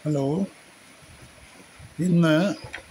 hello ഇന്ന്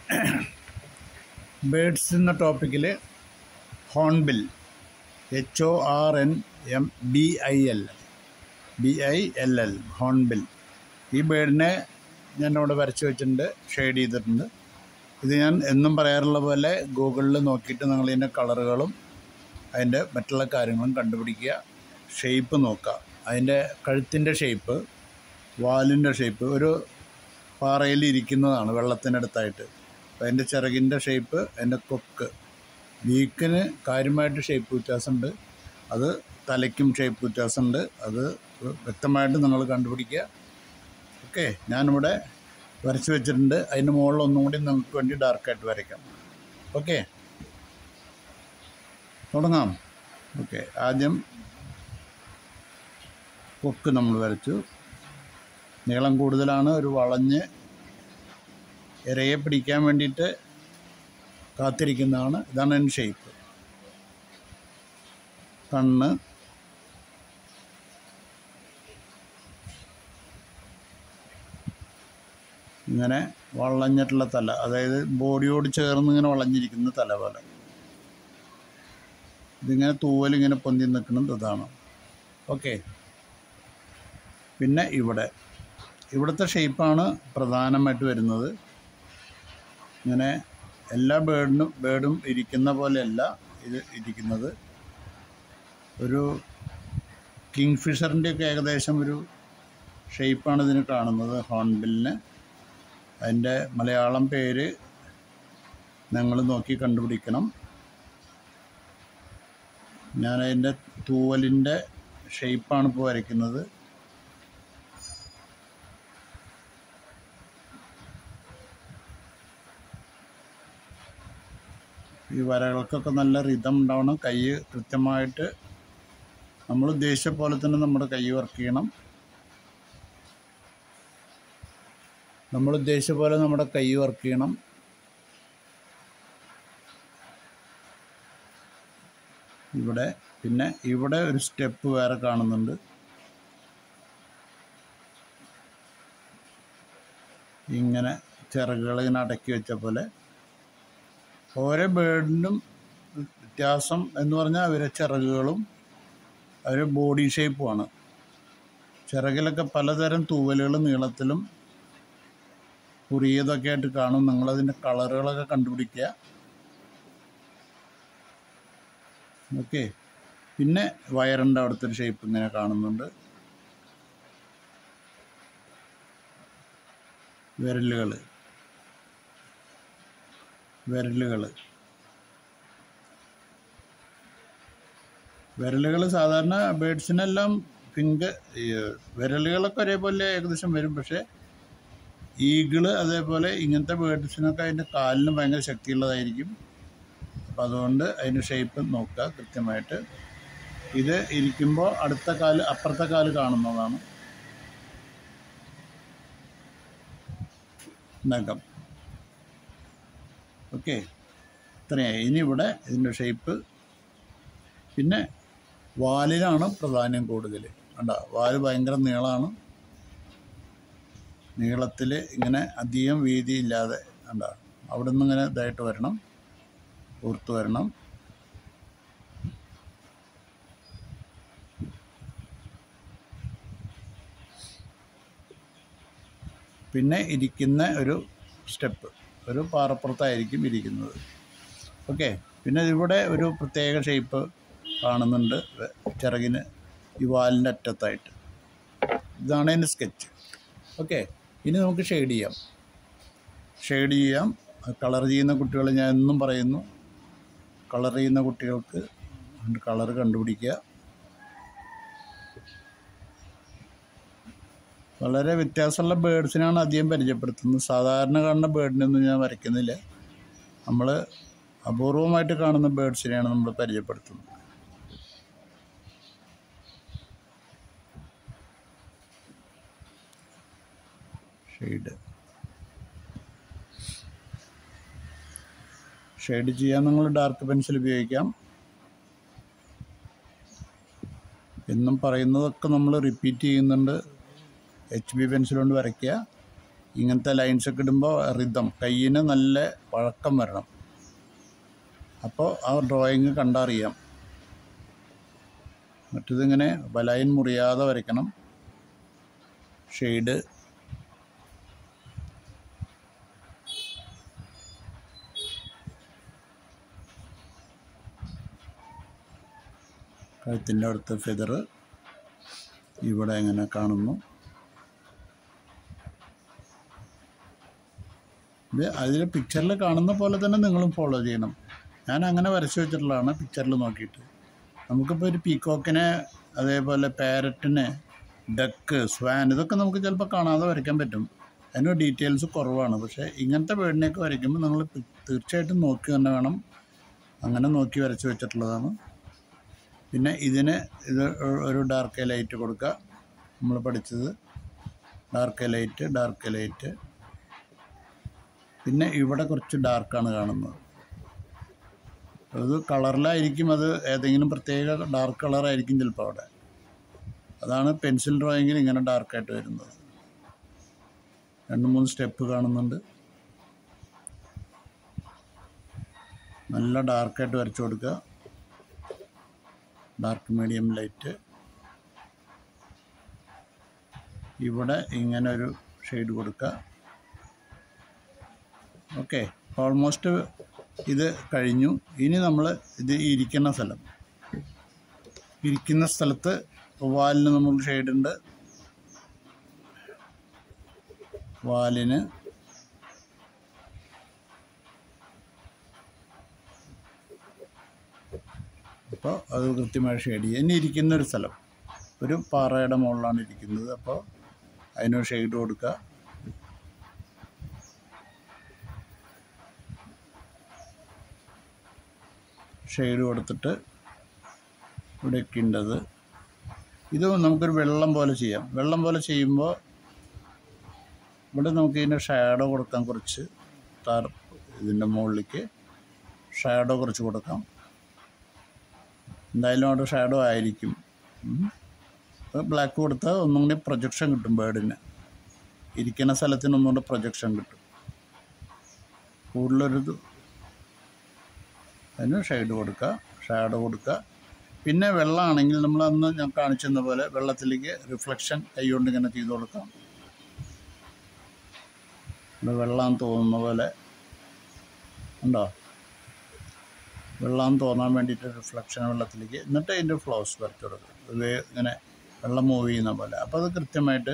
birds എന്ന ടോപ്പിക്കിൽ hornbill H O R N M B I L B I L L hornbill ഈ ബേഡിനെ ഞാൻ ഇവിടെ വരച്ച് വെച്ചിട്ടുണ്ട് ഷെയ്ഡ് ചെയ്തിട്ടുണ്ട് ഇത് ഞാൻ എന്നും പറയാറുള്ള പോലെ ഗൂഗിളിൽ നോക്കിയിട്ട് നിങ്ങൾ ഇതിൻ്റെ കളറുകളും അതിൻ്റെ മറ്റുള്ള കാര്യങ്ങളും കണ്ടുപിടിക്കുക ഷേപ്പ് നോക്കുക അതിൻ്റെ കഴുത്തിൻ്റെ ഷേപ്പ് വാലിൻ്റെ ഷേപ്പ് ഒരു പാറയിൽ ഇരിക്കുന്നതാണ് വെള്ളത്തിനടുത്തായിട്ട് അപ്പം അതിൻ്റെ ചിറകിൻ്റെ ഷേപ്പ് അതിൻ്റെ കൊക്ക് വീക്കിന് കാര്യമായിട്ട് ഷേപ്പ് വ്യത്യാസമുണ്ട് അത് തലയ്ക്കും ഷേപ്പ് വ്യത്യാസമുണ്ട് അത് വ്യക്തമായിട്ട് നിങ്ങൾ കണ്ടുപിടിക്കുക ഓക്കെ ഞാനിവിടെ വരച്ച് വെച്ചിട്ടുണ്ട് അതിൻ്റെ മുകളിൽ ഒന്നും കൂടി നിങ്ങൾക്ക് വേണ്ടി ഡാർക്കായിട്ട് വരയ്ക്കാം ഓക്കെ തുടങ്ങാം ഓക്കെ ആദ്യം കൊക്ക് നമ്മൾ വരച്ചു നീളം കൂടുതലാണ് ഒരു വളഞ്ഞ് ഇരയെ പിടിക്കാൻ വേണ്ടിയിട്ട് കാത്തിരിക്കുന്നതാണ് ഇതാണ് അതിൻ്റെ ഷേപ്പ് കണ്ണ് ഇങ്ങനെ വളഞ്ഞിട്ടുള്ള തല അതായത് ബോഡിയോട് ചേർന്ന് ഇങ്ങനെ വളഞ്ഞിരിക്കുന്ന തല പോലെ ഇതിങ്ങനെ തൂവലിങ്ങനെ പൊന്തി നിൽക്കുന്നത് ഇതാണ് ഓക്കെ പിന്നെ ഇവിടെ ഇവിടുത്തെ ഷേപ്പാണ് പ്രധാനമായിട്ട് വരുന്നത് ഇങ്ങനെ എല്ലാ ബേഡിനും ബേഡും ഇരിക്കുന്ന പോലെയല്ല ഇത് ഇരിക്കുന്നത് ഒരു കിങ് ഫിഷറിൻ്റെയൊക്കെ ഏകദേശം ഒരു ഷേപ്പാണ് ഇതിന് കാണുന്നത് ഹോൺബില്ലിന് അതിൻ്റെ മലയാളം പേര് നിങ്ങൾ നോക്കി കണ്ടുപിടിക്കണം ഞാനതിൻ്റെ തൂവലിൻ്റെ ഷേപ്പാണ് ഇപ്പോൾ വരയ്ക്കുന്നത് ഈ വരകൾക്കൊക്കെ നല്ല റിതം ഉണ്ടാവണം കൈ കൃത്യമായിട്ട് നമ്മൾ ഉദ്ദേശിച്ച പോലെ തന്നെ നമ്മുടെ കൈ വർക്ക് ചെയ്യണം നമ്മൾ ഉദ്ദേശിച്ച പോലെ നമ്മുടെ കൈ വർക്ക് ചെയ്യണം ഇവിടെ പിന്നെ ഇവിടെ ഒരു സ്റ്റെപ്പ് വേറെ കാണുന്നുണ്ട് ഇങ്ങനെ ചിറകുകൾ ഇങ്ങനെ അടക്കി വെച്ച പോലെ ഓരോ ബേർഡിനും വ്യത്യാസം എന്ന് പറഞ്ഞാൽ അവരെ ചിറകുകളും അവരെ ബോഡി ഷേപ്പുമാണ് ചിറകിലൊക്കെ പലതരം തൂവലുകൾ നീളത്തിലും കുറിയതൊക്കെ ആയിട്ട് കാണും നിങ്ങളതിൻ്റെ കളറുകളൊക്കെ കണ്ടുപിടിക്കുക ഓക്കെ പിന്നെ വയറിൻ്റെ അവിടുത്തെ ഒരു ഷേപ്പ് ഇങ്ങനെ കാണുന്നുണ്ട് വിരലുകൾ വിരലുകൾ വിരലുകൾ സാധാരണ ബേഡ്സിനെല്ലാം ഫിംഗർ വിരലുകളൊക്കെ ഒരേപോലെ ഏകദേശം വരും പക്ഷേ ഈഗിള് അതേപോലെ ഇങ്ങനത്തെ ബേഡ്സിനൊക്കെ അതിൻ്റെ കാലിന് ഭയങ്കര ശക്തിയുള്ളതായിരിക്കും അപ്പം അതുകൊണ്ട് അതിൻ്റെ ഷേപ്പ് നോക്കുക കൃത്യമായിട്ട് ഇത് ഇരിക്കുമ്പോൾ അടുത്ത കാല് അപ്പുറത്തെ കാല് കാണുന്നതാണ് നഖം ഓക്കെ ഇത്രയായി ഇനി ഇവിടെ ഇതിൻ്റെ ഷേപ്പ് പിന്നെ വാലിനാണ് പ്രാധാന്യം കൂടുതൽ കണ്ട വാല് ഭയങ്കര നീളമാണ് നീളത്തിൽ ഇങ്ങനെ അധികം വീതിയില്ലാതെ കണ്ട അവിടെ നിന്ന് ഇങ്ങനെ ഇതായിട്ട് വരണം ഓർത്ത് വരണം പിന്നെ ഇരിക്കുന്ന ഒരു സ്റ്റെപ്പ് ഒരു പാറപ്പുറത്തായിരിക്കും ഇരിക്കുന്നത് ഓക്കെ പിന്നെ ഇവിടെ ഒരു പ്രത്യേക ഷേപ്പ് കാണുന്നുണ്ട് ചിറകിന് ഈ വാലിൻ്റെ അറ്റത്തായിട്ട് ഇതാണ് അതിൻ്റെ സ്കെച്ച് ഓക്കെ ഇനി നമുക്ക് ഷെയ്ഡ് ചെയ്യാം ഷെയ്ഡ് ചെയ്യാം കളർ ചെയ്യുന്ന കുട്ടികൾ ഞാൻ എന്നും പറയുന്നു കളർ ചെയ്യുന്ന കുട്ടികൾക്ക് കളർ കണ്ടുപിടിക്കുക വളരെ വ്യത്യാസമുള്ള ബേഡ്സിനാണ് അധികം പരിചയപ്പെടുത്തുന്നത് സാധാരണ കാണുന്ന ബേഡിനൊന്നും ഞാൻ വരയ്ക്കുന്നില്ല നമ്മൾ അപൂർവമായിട്ട് കാണുന്ന ബേഡ്സിനെയാണ് നമ്മൾ പരിചയപ്പെടുത്തുന്നത് ഷെയ്ഡ് ഷെയ്ഡ് ചെയ്യാൻ നിങ്ങൾ ഡാർക്ക് പെൻസിൽ ഉപയോഗിക്കാം എന്നും പറയുന്നതൊക്കെ നമ്മൾ റിപ്പീറ്റ് ചെയ്യുന്നുണ്ട് എച്ച് ബി പെൻസിൽ കൊണ്ട് വരയ്ക്കുക ഇങ്ങനത്തെ ലൈൻസൊക്കെ ഇടുമ്പോൾ റിതം കയ്യിന് നല്ല വഴക്കം വരണം അപ്പോൾ ആ ഡ്രോയിങ് കണ്ടറിയാം മറ്റതിങ്ങനെ ബലൈൻ മുറിയാതെ വരയ്ക്കണം ഷെയ്ഡ് കഴുത്തിൻ്റെ അടുത്ത് ഫെദർ ഇവിടെ എങ്ങനെ കാണുന്നു ഇത് അതിൽ പിക്ചറിൽ കാണുന്ന പോലെ തന്നെ നിങ്ങളും ഫോളോ ചെയ്യണം ഞാൻ അങ്ങനെ വരച്ചു വെച്ചിട്ടുള്ളതാണ് പിക്ചറിൽ നോക്കിയിട്ട് നമുക്കിപ്പോൾ ഒരു പീക്കോക്കിനെ അതേപോലെ പാരറ്റിനെ ഡക്ക് സ്വാൻ ഇതൊക്കെ നമുക്ക് ചിലപ്പോൾ കാണാതെ വരയ്ക്കാൻ പറ്റും അതിന് ഡീറ്റെയിൽസ് കുറവാണ് പക്ഷേ ഇങ്ങനത്തെ ബേഡിനെയൊക്കെ വരയ്ക്കുമ്പോൾ നിങ്ങൾ തീർച്ചയായിട്ടും നോക്കി തന്നെ വേണം അങ്ങനെ നോക്കി വരച്ച് വെച്ചിട്ടുള്ളതാണ് പിന്നെ ഇതിന് ഇത് ഒരു ഡാർക്ക് ലൈറ്റ് കൊടുക്കുക നമ്മൾ പഠിച്ചത് ഡാർക്ക് ലൈറ്റ് ഡാർക്ക് ലൈറ്റ് പിന്നെ ഇവിടെ കുറച്ച് ഡാർക്കാണ് കാണുന്നത് അത് കളറിലായിരിക്കും അത് ഏതെങ്കിലും പ്രത്യേക ഡാർക്ക് കളറായിരിക്കും ചിലപ്പോൾ അവിടെ അതാണ് പെൻസിൽ ഡ്രോയിങ്ങിൽ ഇങ്ങനെ ഡാർക്കായിട്ട് വരുന്നത് രണ്ട് മൂന്ന് സ്റ്റെപ്പ് കാണുന്നുണ്ട് നല്ല ഡാർക്കായിട്ട് വരച്ചു കൊടുക്കുക ഡാർക്ക് മീഡിയം ലൈറ്റ് ഇവിടെ ഇങ്ങനെ ഒരു ഷെയ്ഡ് കൊടുക്കുക ഓക്കെ ഓൾമോസ്റ്റ് ഇത് കഴിഞ്ഞു ഇനി നമ്മൾ ഇത് ഇരിക്കുന്ന സ്ഥലം ഇരിക്കുന്ന സ്ഥലത്ത് വാലിന് നമ്മൾ ഷെയ്ഡുണ്ട് വാലിന് അപ്പോൾ അത് കൃത്യമായി ഷെയ്ഡ് ചെയ്യുക ഇനി ഇരിക്കുന്ന ഒരു സ്ഥലം ഒരു പാറയുടെ മുകളിലാണ് ഇരിക്കുന്നത് അപ്പോൾ അതിനൊരു ഷെയ്ഡ് കൊടുക്കുക ഷെയ്ഡ് കൊടുത്തിട്ട് ഇവിടെയൊക്കെ ഉണ്ടത് ഇത് നമുക്കൊരു വെള്ളം പോലെ ചെയ്യാം വെള്ളം പോലെ ചെയ്യുമ്പോൾ ഇവിടെ നമുക്ക് ഇതിൻ്റെ ഷാഡോ കൊടുക്കാം കുറച്ച് താർ ഇതിൻ്റെ മുകളിലേക്ക് ഷാഡോ കുറച്ച് കൊടുക്കാം എന്തായാലും അവിടെ ഷാഡോ ആയിരിക്കും ബ്ലാക്ക് കൊടുത്താൽ ഒന്നും കൂടി പ്രൊജക്ഷൻ കിട്ടും ബേർഡിന് ഇരിക്കുന്ന സ്ഥലത്തിന് ഒന്നുകൂടെ പ്രൊജക്ഷൻ കിട്ടും കൂടുതലൊരു ഇത് അതിന് ഷെയ്ഡ് കൊടുക്കുക ഷാഡോ കൊടുക്കുക പിന്നെ വെള്ളമാണെങ്കിൽ നമ്മൾ അന്ന് ഞാൻ കാണിച്ചെന്ന പോലെ വെള്ളത്തിലേക്ക് റിഫ്ലക്ഷൻ കൈകൊണ്ട് ഇങ്ങനെ ചെയ്ത് കൊടുക്കാം ഇവിടെ വെള്ളം തോന്നുന്ന പോലെ ഉണ്ടോ വെള്ളം തോന്നാൻ വേണ്ടിയിട്ട് റിഫ്ലക്ഷൻ വെള്ളത്തിലേക്ക് എന്നിട്ട് അതിൻ്റെ ഫ്ലോസ് വരച്ചു കൊടുക്കുക ഇത് ഇങ്ങനെ വെള്ളം മൂവ് ചെയ്യുന്ന പോലെ അപ്പോൾ അത് കൃത്യമായിട്ട്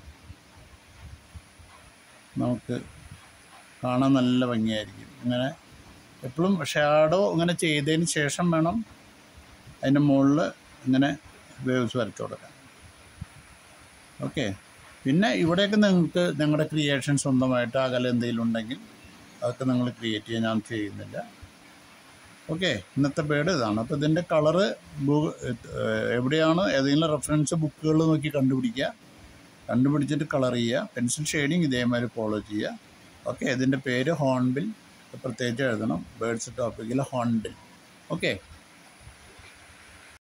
നമുക്ക് കാണാൻ നല്ല ഭംഗിയായിരിക്കും ഇങ്ങനെ എപ്പോഴും ഷാഡോ ഇങ്ങനെ ചെയ്തതിന് ശേഷം വേണം അതിൻ്റെ മുകളിൽ ഇങ്ങനെ വേവ്സ് വരച്ചു കൊടുക്കാൻ ഓക്കെ പിന്നെ ഇവിടെയൊക്കെ നിങ്ങൾക്ക് നിങ്ങളുടെ ക്രിയേഷൻ സ്വന്തമായിട്ട് അകലെ എന്തെങ്കിലും ഉണ്ടെങ്കിൽ അതൊക്കെ നിങ്ങൾ ക്രിയേറ്റ് ചെയ്യാൻ ഞാൻ ചെയ്യുന്നില്ല ഓക്കെ ഇന്നത്തെ ബേഡ് ഇതാണ് അപ്പോൾ ഇതിൻ്റെ കളറ് എവിടെയാണ് ഏതെങ്കിലും റെഫറൻസ് ബുക്കുകൾ നോക്കി കണ്ടുപിടിക്കുക കണ്ടുപിടിച്ചിട്ട് കളർ ചെയ്യുക പെൻസിൽ ഷെയ്ഡിങ് ഇതേമാതിരി ഫോളോ ചെയ്യുക ഓക്കെ ഇതിൻ്റെ പേര് ഹോൺബിൽ പ്രത്യേകിച്ച് എഴുതണം ബേഡ്സ് ടോപ്പിക്കിൽ ഹോൺബിൽ ഓക്കെ